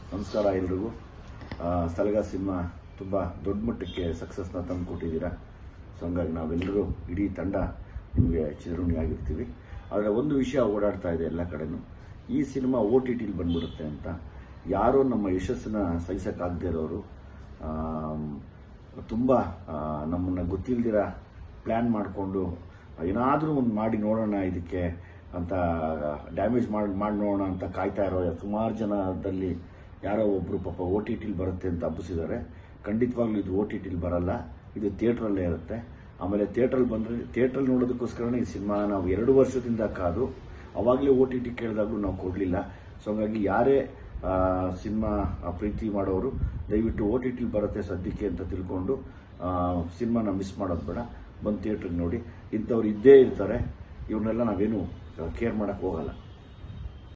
ನಮಸ್ಕಾರ ಎಲ್ರಿಗೂ ಆ, ಸಲಗ ಸಿನಿಮಾ ತುಂಬ ದೊಡ್ಡ ಮಟ್ಟಕ್ಕೆ ಸಕ್ಸಸ್ನ ತಂದು ಕೊಟ್ಟಿದ್ದೀರಾ ಸೊ ಹಂಗಾಗಿ ನಾವೆಲ್ಲರೂ ಇಡೀ ತಂಡ ನಿಮಗೆ ಚಿರಋಣಿ ಆಗಿರ್ತೀವಿ ಆದರೆ ಒಂದು ವಿಷಯ ಓಡಾಡ್ತಾ ಇದೆ ಎಲ್ಲ ಕಡೆನೂ ಈ ಸಿನಿಮಾ ಓ ಟಿ ಟಿಲಿ ಬಂದ್ಬಿಡುತ್ತೆ ಅಂತ ಯಾರೋ ನಮ್ಮ ಯಶಸ್ಸನ್ನ ಸಹಿಸಕ್ಕಾಗದೇ ಇರೋರು ತುಂಬ ನಮ್ಮನ್ನು ಗೊತ್ತಿಲ್ದಿರ ಪ್ಲ್ಯಾನ್ ಮಾಡಿಕೊಂಡು ಏನಾದರೂ ಒಂದು ಮಾಡಿ ನೋಡೋಣ ಇದಕ್ಕೆ ಅಂತ ಡ್ಯಾಮೇಜ್ ಮಾಡಿ ಮಾಡಿ ನೋಡೋಣ ಅಂತ ಕಾಯ್ತಾ ಇರೋ ಸುಮಾರು ಜನದಲ್ಲಿ ಯಾರೋ ಒಬ್ಬರು ಪಾಪ ಓ ಟಿ ಟಿಲಿ ಬರುತ್ತೆ ಅಂತ ಹಬ್ಬಿಸಿದ್ದಾರೆ ಖಂಡಿತವಾಗ್ಲೂ ಇದು ಓ ಟಿ ಟಿಲಿ ಬರಲ್ಲ ಇದು ಥಿಯೇಟ್ರಲ್ಲೇ ಇರುತ್ತೆ ಆಮೇಲೆ ಥಿಯೇಟ್ರಲ್ಲಿ ಬಂದರೆ ಥಿಯೇಟ್ರಲ್ಲಿ ನೋಡೋದಕ್ಕೋಸ್ಕರನೇ ಈ ಸಿನಿಮಾ ನಾವು ಎರಡು ವರ್ಷದಿಂದ ಕಾದು ಅವಾಗಲೇ ಓ ಟಿ ಟಿ ಕೇಳಿದಾಗಲೂ ನಾವು ಕೊಡಲಿಲ್ಲ ಸೊ ಹಾಗಾಗಿ ಯಾರೇ ಸಿನಿಮಾ ಪ್ರೀತಿ ಮಾಡೋರು ದಯವಿಟ್ಟು ಓ ಟಿ ಟಿಲಿ ಬರುತ್ತೆ ಸದ್ಯಕ್ಕೆ ಅಂತ ತಿಳ್ಕೊಂಡು ಸಿನಿಮಾನ ಮಿಸ್ ಮಾಡೋದು ಬೇಡ ಬಂದು ಥಿಯೇಟ್ರಿಗೆ ನೋಡಿ ಇಂಥವ್ರು ಇದ್ದೇ ಇರ್ತಾರೆ ಇವ್ರನ್ನೆಲ್ಲ ನಾವೇನು ಕೇರ್ ಮಾಡೋಕ್ಕೆ ಹೋಗಲ್ಲ